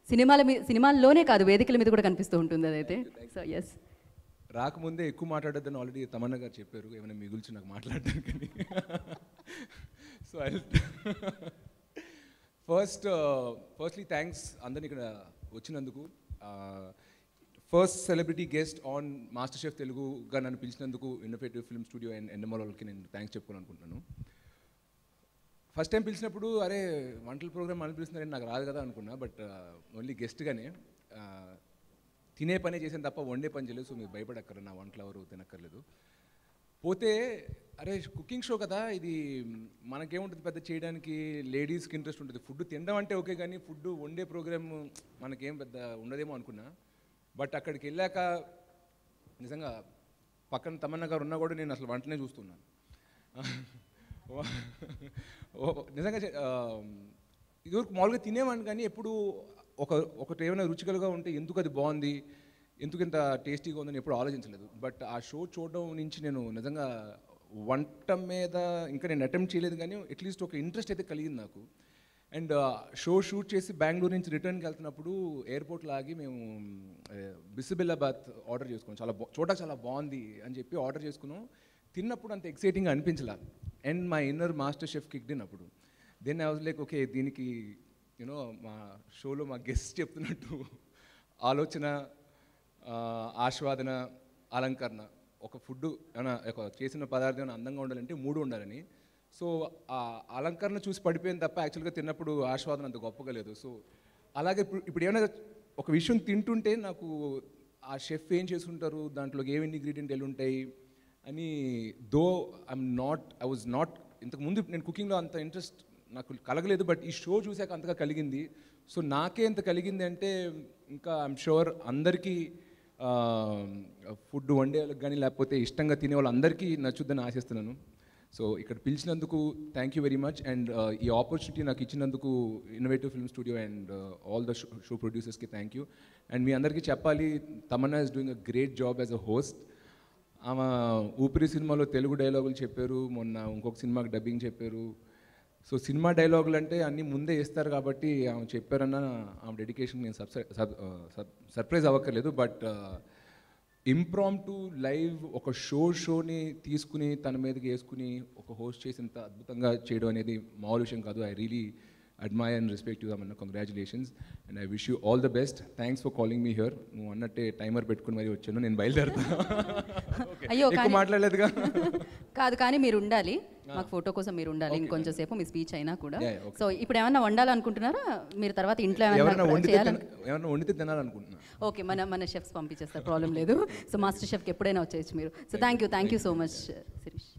సినిమాల మీ సినిమాల్లోనే కాదు వేదికల మీద కూడా కనిపిస్తూ ఉంటుంది అదైతే సో ఎస్ రాకముందే ఎక్కువ మాట్లాడొద్దని ఆల్రెడీ తమన్నా గారు చెప్పారు ఏమైనా మిగుల్చి నాకు మాట్లాడడానికి so I first firstly thanks అందరిని ఇక్కడ వచ్చినందుకు first celebrity guest on Master Chef తెలుగుగా నన్ను పిలిచినందుకు innovative film studio and NMR వాళ్ళకి నేను థ్యాంక్స్ చెప్పుకోవాలనుకుంటున్నాను ఫస్ట్ టైం పిలిచినప్పుడు అరే వంటల ప్రోగ్రామ్ అని పిలుస్తున్నారని నాకు రాదు కదా అనుకున్నా బట్ ఓన్లీ గెస్ట్గానే తినే పనే చేసాను తప్ప వండే పని చేయలేదు సో మీరు భయపడక్కర్లేదు నా వంటలు ఎవరు తినక్కర్లేదు పోతే అరే కుకింగ్ షో కదా ఇది మనకేముంటుంది పెద్ద చేయడానికి లేడీస్కి ఇంట్రెస్ట్ ఉంటుంది ఫుడ్ తినడం అంటే ఓకే కానీ ఫుడ్ వండే ప్రోగ్రామ్ మనకేం పెద్ద ఉండదేమో అనుకున్నా బట్ అక్కడికి వెళ్ళాక నిజంగా పక్కన తమన్నా గారు ఉన్నా కూడా నేను అసలు వంటనే చూస్తున్నాను ఓ, నిజంగా చె- ఆ, ఇదివరకు మామూలుగా తినేవాడిని కానీ ఎప్పుడు ఒక ఒకటి ఏమైనా రుచికలుగా ఉంటే ఎందుకు అది బాగుంది ఎందుకు ఇంత టేస్టీగా ఉందని ఎప్పుడు ఆలోచించలేదు బట్ ఆ షో చూడడం నుంచి నేను నిజంగా వంట మీద ఇంకా నేను అటెంప్ట్ చేయలేదు కానీ అట్లీస్ట్ ఒక ఇంట్రెస్ట్ అయితే కలిగింది నాకు అండ్ షో షూట్ చేసి బెంగళూరు నుంచి రిటర్న్కి వెళ్తున్నప్పుడు ఎయిర్పోర్ట్లో ఆగి మేము ఆ, బిసిబిల్లాబాద్ ఆర్డర్ చేసుకున్నాం చాలా బా చూడడానికి చాలా బాగుంది అని చెప్పి ఆర్డర్ చేసుకున్నాం తిన్నప్పుడు అంత ఎక్సైటింగ్ అనిపించలా అండ్ మా inner master chef kicked in అప్పుడు then I was like okay దీనికి యూనో మా షోలో మా గెస్ట్ చెప్తున్నట్టు ఆలోచన ఆ, ఆస్వాదన అలంకరణ ఒక ఫుడ్ ఏమైనా ఒక చేసిన పదార్థం ఏమైనా అందంగా ఉండాలంటే మూడు ఉండాలని సో ఆ అలంకరణ చూసి పడిపోయింది తప్ప యాక్చువల్గా తిన్నప్పుడు ఆస్వాదన అంత గొప్పగా లేదు సో అలాగే ఇప్పుడు ఇప్పుడు ఏమైనా ఒక విషయం తింటుంటే నాకు ఆ షెఫ్ ఏం చేసుకుంటారు దాంట్లోకి ఏమి ఇంగ్రీడియంట్ వెళ్ళి ఉంటాయి అని though I'm not I was not ఇంతకు ముందు నేను కుకింగ్లో అంత ఇంట్రెస్ట్ నాకు కలగలేదు బట్ ఈ షో చూశాక అంతగా కలిగింది సో నాకే ఎంత కలిగింది అంటే ఇంకా ఐఎమ్ షూర్ అందరికీ ఫుడ్ వండే వాళ్ళకి కానీ లేకపోతే ఇష్టంగా తినే వాళ్ళందరికీ నచ్చుద్దని ఆశిస్తున్నాను సో ఇక్కడ పిలిచినందుకు thank you very much and ఈ ఆపర్చునిటీ నాకు ఇచ్చినందుకు innovative film studio and all the show ప్రొడ్యూసర్స్కి థ్యాంక్ యూ అండ్ మీ అందరికీ చెప్పాలి Tamannaah is doing a great job as a host ఆమె ఊపిరి సినిమాలో తెలుగు డైలాగులు చెప్పారు మొన్న ఇంకొక సినిమాకి డబ్బింగ్ చెప్పారు సో సినిమా డైలాగులు అంటే అన్నీ ముందే ఇస్తారు కాబట్టి ఆమె చెప్పారన్న ఆమె డెడికేషన్ నేను సబ్ సర్ప్రైజ్ అవ్వక్కర్లేదు బట్ ఇంప్రామ్ టు లైవ్ ఒక షో షోని తీసుకుని తన మీదకి వేసుకుని ఒక హోస్ట్ చేసినంత అద్భుతంగా చేయడం అనేది మామూలు విషయం కాదు I really admire and respect you అన్న congratulations and I wish you all the best thanks for calling me here నువ్వు అన్నట్టే టైమర్ పెట్టుకుని మరీ వచ్చాను నేను బయలుదేరుతాను Okay. అయ్యో, ఎక్కువ కానీ- మాట్లాడలేదుగా కాదు కానీ మీరు ఉండాలి మాకు ఫోటో కోసం మీరు ఉండాలి ఇంకొంచెం సేపు మీ స్పీచ్ అయినా కూడా Yeah, yeah, okay. సో ఇప్పుడు ఏమన్నా వండాలనుకుంటున్నారా మీరు తర్వాత ఇంట్లో ఏమన్నా ఎవరైనా వండితే చేయాలని తిన- ఎవరైనా వండితే తినాలనుకుంటున్నా ఓకే మన మన షెఫ్స్ పంపించేస్తారు ప్రాబ్లం లేదు సో మాస్టర్ షెఫ్కి ఎప్పుడైనా వచ్చేయచ్చు మీరు so thank you thank you so much Sirish